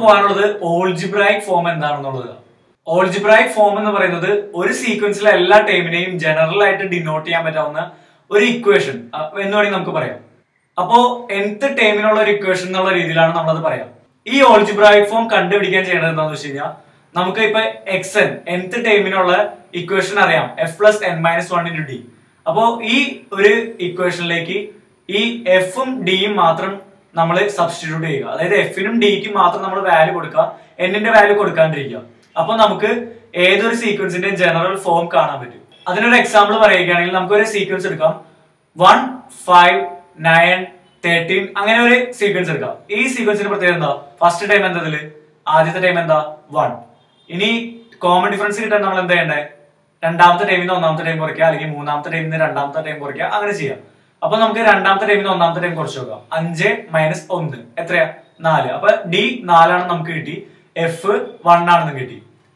പോകാനുള്ളത് algebraic form എന്താണെന്നുള്ളത് algebraic form എന്ന് പറയുന്നത് ഒരു സീക്വൻസിലെ എല്ലാ ടൈമിനെയും ജനറൽ ആയിട്ട് ഡിനോട്ട് ചെയ്യാൻ പറ്റാവുന്ന ഒരു ഇക്വേഷൻ എന്ന് വേണമെങ്കിൽ നമുക്ക് പറയാം അപ്പോ nth ടൈമിനുള്ള ഒരു ഇക്വേഷൻ എന്നുള്ള രീതിയിലാണ് നമ്മളത് പറയാം ഈ ഓൾജിബ്രായിക് ഫോം കണ്ടുപിടിക്കാൻ ചെയ്യേണ്ടത് എന്താണെന്ന് വെച്ച് കഴിഞ്ഞാൽ നമുക്ക് ഇപ്പൊ എക്സ് എൻ nth ടൈമിനുള്ള ഇക്വേഷൻ അറിയാം F plus N minus one into D അപ്പോ ഈ ഒരു ഇക്വേഷനിലേക്ക് ഈ എഫും ഡിയും മാത്രം നമ്മൾ സബ്സ്റ്റിറ്റ്യൂട്ട് ചെയ്യുക അതായത് എഫിനും ഡിക്കും മാത്രം നമ്മൾ വാല്യൂ കൊടുക്കുക എന്നിന്റെ വാല്യൂ കൊടുക്കാണ്ടിരിക്കുക അപ്പൊ നമുക്ക് ഏതൊരു സീക്വൻസിന്റെയും ജനറൽ ഫോം കാണാൻ പറ്റും അതിനൊരു എക്സാമ്പിൾ പറയുകയാണെങ്കിൽ നമുക്ക് ഒരു സീക്വൻസ് എടുക്കാം വൺ ഫൈവ് നയൻ തേർട്ടീൻ അങ്ങനെ ഒരു സീക്വൻസ് എടുക്കാം ഈ സീക്വൻസിന്റെ പ്രത്യേകത എന്താ ഫസ്റ്റ് ടൈം എന്താ ഇതില് ആദ്യത്തെ ടൈം എന്താ വൺ ഇനി കോമൺ ഡിഫറൻസ് കിട്ടാൻ നമ്മൾ എന്താ ചെയ്യണ്ടേ രണ്ടാമത്തെ ടൈമിൽ നിന്ന് ഒന്നാമത്തെ ടൈം കുറയ്ക്കുക അല്ലെങ്കിൽ മൂന്നാമത്തെ ടൈമിൽ നിന്ന് രണ്ടാമത്തെ ടൈം കുറയ്ക്കുക അങ്ങനെ ചെയ്യാം അപ്പൊ നമുക്ക് രണ്ടാമത്തെ ടൈമിൽ നിന്ന് ഒന്നാമത്തെ ടൈം കുറച്ച് നോക്കാം അഞ്ച് മൈനസ് ഒന്ന് എത്രയാ നാല് അപ്പൊ ഡി നാലാണ് നമുക്ക് കിട്ടി എഫ് വൺ ആണെന്ന് കിട്ടി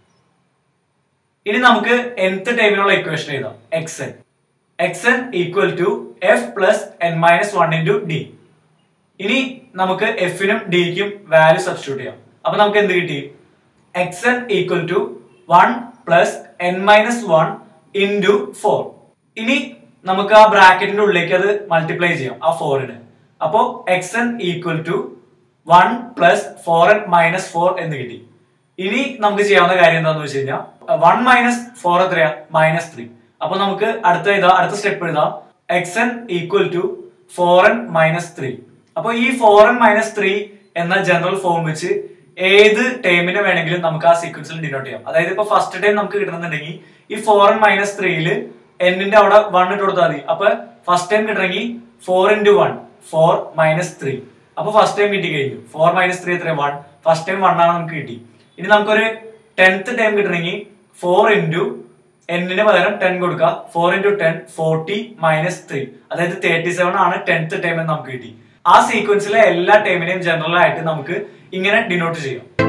ഇനി നമുക്ക് nth ടൈമിനുള്ള ഇക്വേഷൻ എഴുതാം X N X N equal to F plus N minus one into D ഇനി നമുക്ക് എഫിനും ഡിക്കും വാല്യൂ സബ്സ്റ്റിറ്റ്യൂട്ട് ചെയ്യാം അപ്പൊ നമുക്ക് എന്ത് കിട്ടി X N equal to one plus N minus one into four ഇനി നമുക്ക് ആ ബ്രാക്കറ്റിന്റെ ഉള്ളിലേക്ക് അത് മൾട്ടിപ്ലൈ ചെയ്യാം ആ ഫോറിന് അപ്പോ X N equal to one plus four N minus four എന്ന് കിട്ടി ഇനി നമുക്ക് ചെയ്യാവുന്ന കാര്യം എന്താണെന്ന് വെച്ച് കഴിഞ്ഞാൽ വൺ മൈനസ് ഫോർ എത്രയാ മൈനസ് ത്രീ അപ്പൊ നമുക്ക് അടുത്ത ഇതാ അടുത്ത സ്റ്റെപ്പ് എഴുതാം X N equal to four N minus three അപ്പൊ ഈ ഫോർ എൻ മൈനസ് ത്രീ എന്ന ജനറൽ ഫോം വെച്ച് ഏത് ടൈമിനെ വേണമെങ്കിലും നമുക്ക് ആ സീക്വൻസിൽ ഡിനോട്ട് ചെയ്യാം അതായത് ഇപ്പൊ ഫസ്റ്റ് ടൈം നമുക്ക് കിട്ടണമെന്നുണ്ടെങ്കിൽ ഈ ഫോർ എൻ മൈനസ് ത്രീയില് എന്നിന്റെ അവിടെ വൺ ഇട്ട് കൊടുത്താൽ മതി അപ്പൊ ഫസ്റ്റ് ടൈം കിട്ടണമെങ്കിൽ four into one four minus three അപ്പൊ ഫസ്റ്റ് ടൈം കിട്ടി കഴിഞ്ഞു ഫോർ മൈനസ് ത്രീ എത്ര വൺ ഫസ്റ്റ് ടൈം വൺ ആണ് നമുക്ക് കിട്ടി ഇനി നമുക്കൊരു ടെൻത്ത് ടൈം കിട്ടണമെങ്കിൽ ഫോർ ഇൻറ്റു എന്നിന് പകരം ടെൻ കൊടുക്കുക four into ten forty minus three അതായത് തേർട്ടി സെവൻ ആണ് ടെൻത്ത് ടൈം എന്ന് നമുക്ക് കിട്ടി ആ സീക്വൻസിലെ എല്ലാ ടൈമിനെയും ജനറൽ ആയിട്ട് നമുക്ക് ഇങ്ങനെ ഡിനോട്ട് ചെയ്യാം